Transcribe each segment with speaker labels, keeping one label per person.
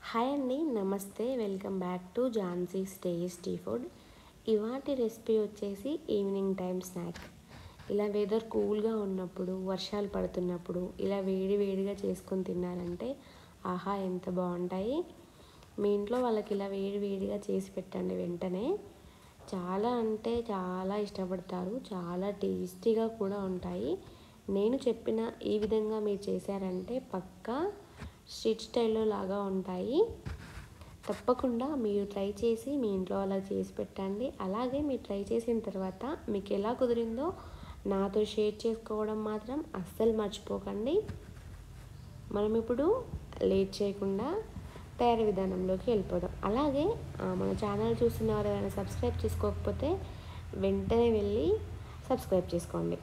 Speaker 1: hi అండి నమస్తే welcome back to Jhansi's tasty food ఇవాటి రెసిపీ వచ్చేసి ఈవినింగ్ టైం స్నాక్ ఇలా వెదర్ కూల్గా ఉన్నప్పుడు వర్షాలు పడుతున్నప్పుడు ఇలా వేడి వేడిగా చేసుకొని తిన్నారంటే ఆహా ఎంత బాగుంటాయి మీ ఇంట్లో వాళ్ళకి ఇలా వేడి వేడిగా చేసి పెట్టండి వెంటనే చాలా అంటే చాలా ఇష్టపడతారు చాలా టేస్టీగా కూడా ఉంటాయి నేను చెప్పిన ఈ విధంగా మీరు చేశారంటే పక్కా స్ట్రీట్ స్టైల్లో లాగా ఉంటాయి తప్పకుండా మీరు ట్రై చేసి మీ ఇంట్లో అలా చేసి పెట్టండి అలాగే మీరు ట్రై చేసిన తర్వాత మీకు ఎలా కుదిరిందో నాతో షేర్ చేసుకోవడం మాత్రం అస్సలు మర్చిపోకండి మనం ఇప్పుడు లేట్ చేయకుండా తయారీ విధానంలోకి వెళ్ళిపోదాం అలాగే ఆ, మన ఛానల్ చూస్తున్న వారు ఎవరైనా సబ్స్క్రైబ్ చేసుకోకపోతే వెంటనే వెళ్ళి సబ్స్క్రైబ్ చేసుకోండి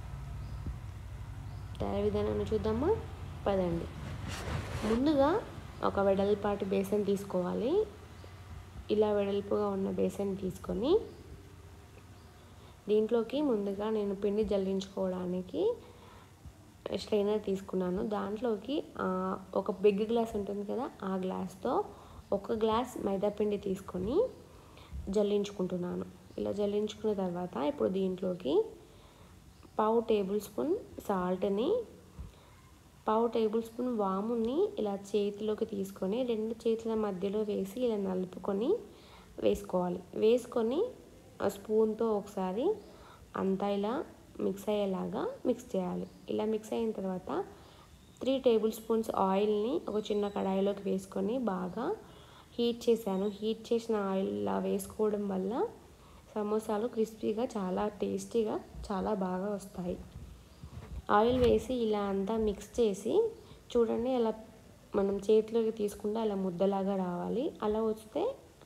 Speaker 1: తయారీ విధానాన్ని చూద్దామా పదండి ముందుగా ఒక వెడల్పాటి బేసన్ తీసుకోవాలి ఇలా వెడల్పుగా ఉన్న బేసన్ తీసుకొని దీంట్లోకి ముందుగా నేను పిండి జల్లించుకోవడానికి స్ట్రైనర్ తీసుకున్నాను దాంట్లోకి ఆ, ఒక బిగ్ గ్లాస్ ఉంటుంది కదా ఆ గ్లాస్తో ఒక గ్లాస్ మైదా పిండి తీసుకొని జల్లించుకుంటున్నాను ఇలా జల్లించుకున్న తర్వాత ఇప్పుడు దీంట్లోకి పావు టేబుల్ స్పూన్ సాల్ట్ని పావు టేబుల్ స్పూన్ వాముని ఇలా చేతిలోకి తీసుకొని రెండు చేతుల మధ్యలో వేసి ఇలా నలుపుకొని వేసుకోవాలి వేసుకొని ఆ స్పూన్తో ఒకసారి అంతా ఇలా మిక్స్ అయ్యేలాగా మిక్స్ చేయాలి ఇలా మిక్స్ అయిన తర్వాత త్రీ టేబుల్ స్పూన్స్ ఆయిల్ని ఒక చిన్న కడాయిలోకి వేసుకొని బాగా హీట్ చేశాను హీట్ చేసిన ఆయిల్ ఇలా వేసుకోవడం వల్ల సమోసాలు క్రిస్పీగా చాలా టేస్టీగా చాలా బాగా వస్తాయి ఆయిల్ వేసి ఇలా అంతా మిక్స్ చేసి చూడండి అలా మనం చేతిలోకి తీసుకుంటే అలా ముద్దలాగా రావాలి అలా వస్తే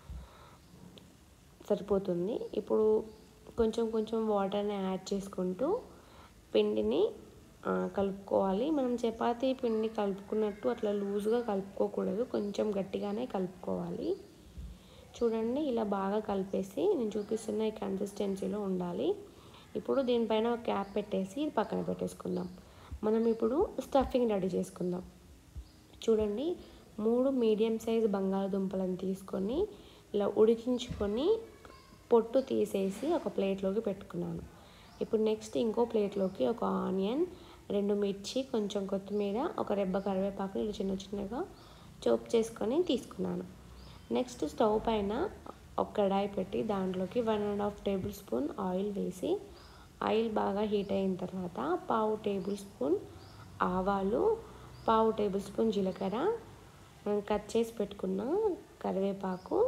Speaker 1: సరిపోతుంది ఇప్పుడు కొంచెం కొంచెం వాటర్ని యాడ్ చేసుకుంటూ పిండిని ఆ, కలుపుకోవాలి మనం చపాతీ పిండి కలుపుకున్నట్టు అట్లా లూజ్గా కలుపుకోకూడదు కొంచెం గట్టిగానే కలుపుకోవాలి చూడండి ఇలా బాగా కలిపేసి నేను చూపిస్తున్న ఈ కన్సిస్టెన్సీలో ఉండాలి ఇప్పుడు దీనిపైన ఒక క్యాప్ పెట్టేసి ఇది పక్కన పెట్టేసుకుందాం మనం ఇప్పుడు స్టఫింగ్ రెడీ చేసుకుందాం చూడండి మూడు మీడియం సైజ్ బంగాళదుంపలను తీసుకొని ఇలా ఉడికించుకొని పొట్టు తీసేసి ఒక ప్లేట్లోకి పెట్టుకున్నాను ఇప్పుడు నెక్స్ట్ ఇంకో ప్లేట్లోకి ఒక ఆనియన్ రెండు మిర్చి కొంచెం కొత్తిమీర ఒక రెబ్బ కరివేపాకు ఇలా చిన్న చిన్నగా చోప్ చేసుకొని తీసుకున్నాను నెక్స్ట్ స్టవ్ పైన ఒక కడాయి పెట్టి దాంట్లోకి one and half tablespoon oil వేసి ఆయిల్ బాగా హీట్ అయిన తర్వాత పావు టేబుల్ స్పూన్ ఆవాలు పావు టేబుల్ స్పూన్ జీలకర్ర మనం కట్ చేసి పెట్టుకున్న కరివేపాకు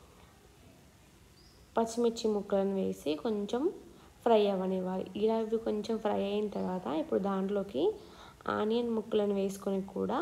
Speaker 1: పచ్చిమిర్చి ముక్కలను వేసి కొంచెం ఫ్రై అవ్వనివ్వాలి ఇలా ఇవి కొంచెం ఫ్రై అయిన తర్వాత ఇప్పుడు దాంట్లోకి ఆనియన్ ముక్కలను వేసుకొని కూడా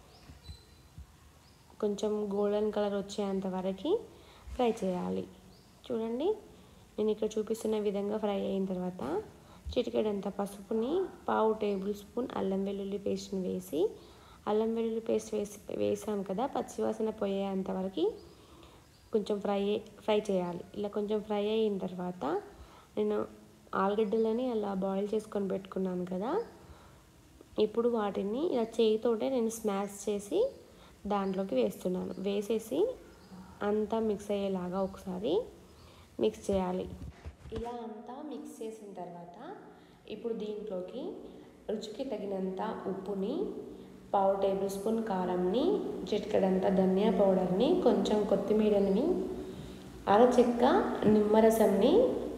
Speaker 1: కొంచెం గోల్డెన్ కలర్ వచ్చేంత వరకు ఫ్రై చేయాలి చూడండి నేను ఇక్కడ చూపిస్తున్న విధంగా ఫ్రై అయిన తర్వాత చిటికెడంత పసుపుని పావు టేబుల్ స్పూన్ అల్లం వెల్లుల్లి పేస్ట్ని వేసి అల్లం వెల్లుల్లి పేస్ట్ వేసి వేసాం కదా పచ్చివాసన పోయేంత వరకు కొంచెం ఫ్రై ఫ్రై చేయాలి ఇలా కొంచెం ఫ్రై అయిన తర్వాత నేను ఆలుగడ్డలని అలా బాయిల్ చేసుకొని పెట్టుకున్నాను కదా ఇప్పుడు వాటిని ఇలా చేయితోటే నేను స్మాష్ చేసి దాంట్లోకి వేస్తున్నాను వేసేసి అంతా మిక్స్ అయ్యేలాగా ఒకసారి మిక్స్ చేయాలి ఇలా అంతా మిక్స్ చేసిన తర్వాత ఇప్పుడు దీంట్లోకి రుచికి తగినంత ఉప్పుని పావు టేబుల్ స్పూన్ కారంని చిటికెడంత ధనియా పౌడర్ని కొంచెం కొత్తిమీరని అరచెక్క నిమ్మరసంని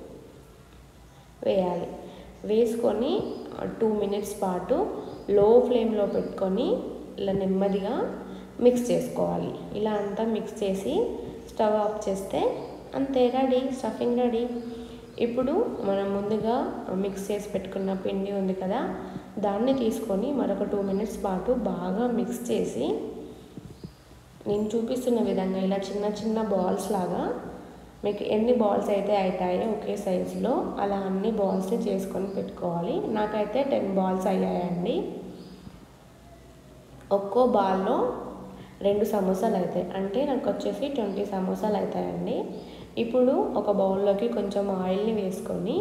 Speaker 1: వేయాలి వేసుకొని టూ మినిట్స్ పాటు లో ఫ్లేమ్లో పెట్టుకొని ఇలా నెమ్మదిగా మిక్స్ చేసుకోవాలి ఇలా అంతా మిక్స్ చేసి స్టవ్ ఆఫ్ చేస్తే అంతే రెడీ స్టఫింగ్ రెడీ ఇప్పుడు మనం ముందుగా మిక్స్ చేసి పెట్టుకున్న పిండి ఉంది కదా దాన్ని తీసుకొని మరొక టూ మినిట్స్ పాటు బాగా మిక్స్ చేసి నేను చూపిస్తున్న విధంగా ఇలా చిన్న చిన్న బాల్స్ లాగా మీకు ఎన్ని బాల్స్ అయితే అవుతాయో ఒకే సైజులో అలా అన్ని బాల్స్ని చేసుకొని పెట్టుకోవాలి నాకైతే టెన్ బాల్స్ అయ్యాయండి ఒక్కో బాల్లో రెండు సమోసాలు అవుతాయి అంటే నాకు వచ్చేసి ట్వంటీ సమోసాలు అవుతాయండి ఇప్పుడు ఒక బౌల్లోకి కొంచెం ఆయిల్ని వేసుకొని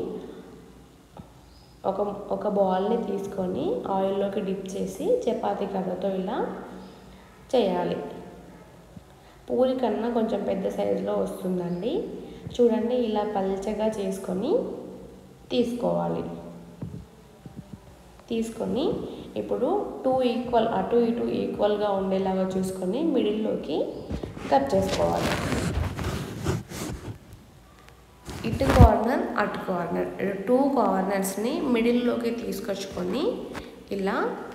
Speaker 1: ఒక ఒక బాల్ని తీసుకొని ఆయిల్లోకి డిప్ చేసి చపాతీ కర్రతో ఇలా చేయాలి పూరి కన్నా కొంచెం పెద్ద సైజులో వస్తుందండి చూడండి ఇలా పల్చగా చేసుకొని తీసుకోవాలి తీసుకొని ఇప్పుడు టూ ఈక్వల్ అటు ఇటు ఈక్వల్గా ఉండేలాగా చూసుకొని మిడిల్లోకి కట్ చేసుకోవాలి ఇటు కార్నర్ అటు కార్నర్ టూ కార్నర్స్ని మిడిల్లోకి తీసుకొచ్చుకొని ఇలా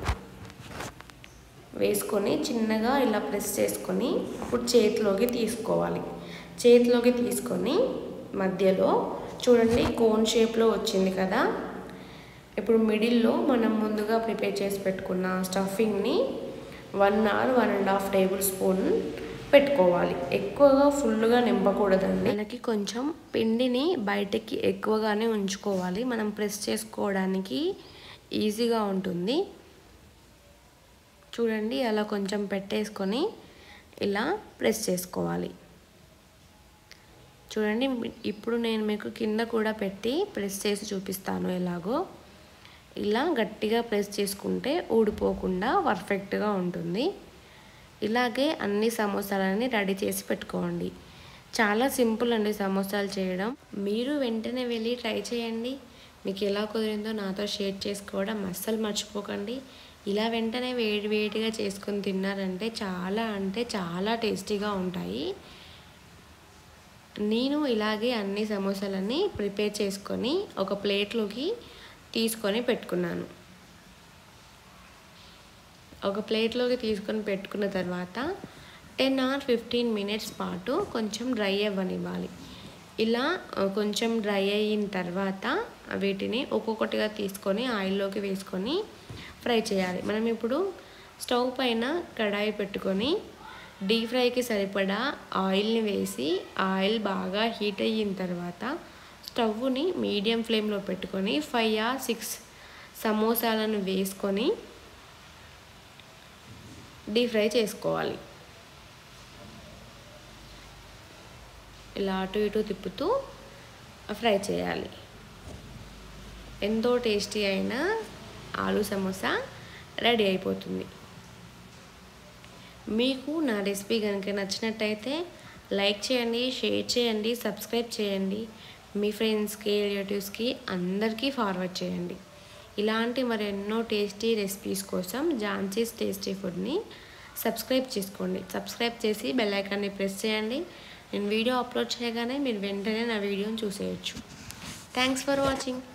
Speaker 1: వేసుకొని చిన్నగా ఇలా ప్రెస్ చేసుకొని అప్పుడు చేతిలోకి తీసుకోవాలి చేతిలోకి తీసుకొని మధ్యలో చూడండి కోన్ షేప్లో వచ్చింది కదా ఇప్పుడు మిడిల్లో మనం ముందుగా ప్రిపేర్ చేసి పెట్టుకున్న స్టఫింగ్ని one hour one and half tablespoon పెట్టుకోవాలి ఎక్కువగా ఫుల్గా నింపకూడదండి మనకి కొంచెం పిండిని బయటకి ఎక్కువగానే ఉంచుకోవాలి మనం ప్రెస్ చేసుకోవడానికి ఈజీగా ఉంటుంది చూడండి అలా కొంచెం పెట్టేసుకొని ఇలా ప్రెస్ చేసుకోవాలి చూడండి ఇప్పుడు నేను మీకు కింద కూడా పెట్టి ప్రెస్ చేసి చూపిస్తాను ఎలాగో ఇలా గట్టిగా ప్రెస్ చేసుకుంటే ఊడిపోకుండా పర్ఫెక్ట్గా ఉంటుంది ఇలాగే అన్ని సమోసాలని రెడీ చేసి పెట్టుకోండి చాలా సింపుల్ అండి సమోసాలు చేయడం మీరు వెంటనే వెళ్ళి ట్రై చేయండి మీకు ఎలా కుదిరిందో నాతో షేర్ చేసుకోవడం అస్సలు మర్చిపోకండి ఇలా వెంటనే వేడి వేడిగా చేసుకొని తిన్నారంటే చాలా అంటే చాలా టేస్టీగా ఉంటాయి నేను ఇలాగే అన్ని సమోసాలని ప్రిపేర్ చేసుకొని ఒక ప్లేట్లోకి తీసుకొని పెట్టుకున్నాను ఒక ప్లేట్లోకి తీసుకొని పెట్టుకున్న తర్వాత టెన్ ఆర్ ఫిఫ్టీన్ మినిట్స్ పాటు కొంచెం డ్రై అవ్వనివ్వాలి ఇలా కొంచెం డ్రై అయిన తర్వాత వీటిని ఒక్కొక్కటిగా తీసుకొని ఆయిల్లోకి వేసుకొని ఫ్రై చేయాలి మనం ఇప్పుడు స్టవ్ పైన కడాయి పెట్టుకొని డీప్ ఫ్రైకి సరిపడా ఆయిల్ని వేసి ఆయిల్ బాగా హీట్ అయిన తర్వాత స్టవ్ని మీడియం ఫ్లేమ్లో పెట్టుకొని ఫైవ్ ఆర్ సిక్స్ సమోసాలను వేసుకొని డీప్ ఫ్రై చేసుకోవాలి ఇలా అటు ఇటు తిప్పుతూ ఫ్రై చేయాలి ఎంతో టేస్టీ అయిన ఆలు సమోసా రెడీ అయిపోతుంది మీకు నా రెసిపీ కనుక నచ్చినట్టయితే లైక్ చేయండి షేర్ చేయండి సబ్స్క్రైబ్ చేయండి మీ ఫ్రెండ్స్కి రిలేటివ్స్కి అందరికీ ఫార్వర్డ్ చేయండి ఇలాంటి మరెన్నో టేస్టీ రెసిపీస్ కోసం ఝాన్సీస్ టేస్టీ ఫుడ్ని సబ్స్క్రైబ్ చేసుకోండి సబ్స్క్రైబ్ చేసి బెల్ ఐకాన్ని ప్రెస్ చేయండి నేను వీడియో అప్లోడ్ చేయగానే మీరు వెంటనే నా వీడియోని చూసేయచ్చు థ్యాంక్స్ ఫర్ వాచింగ్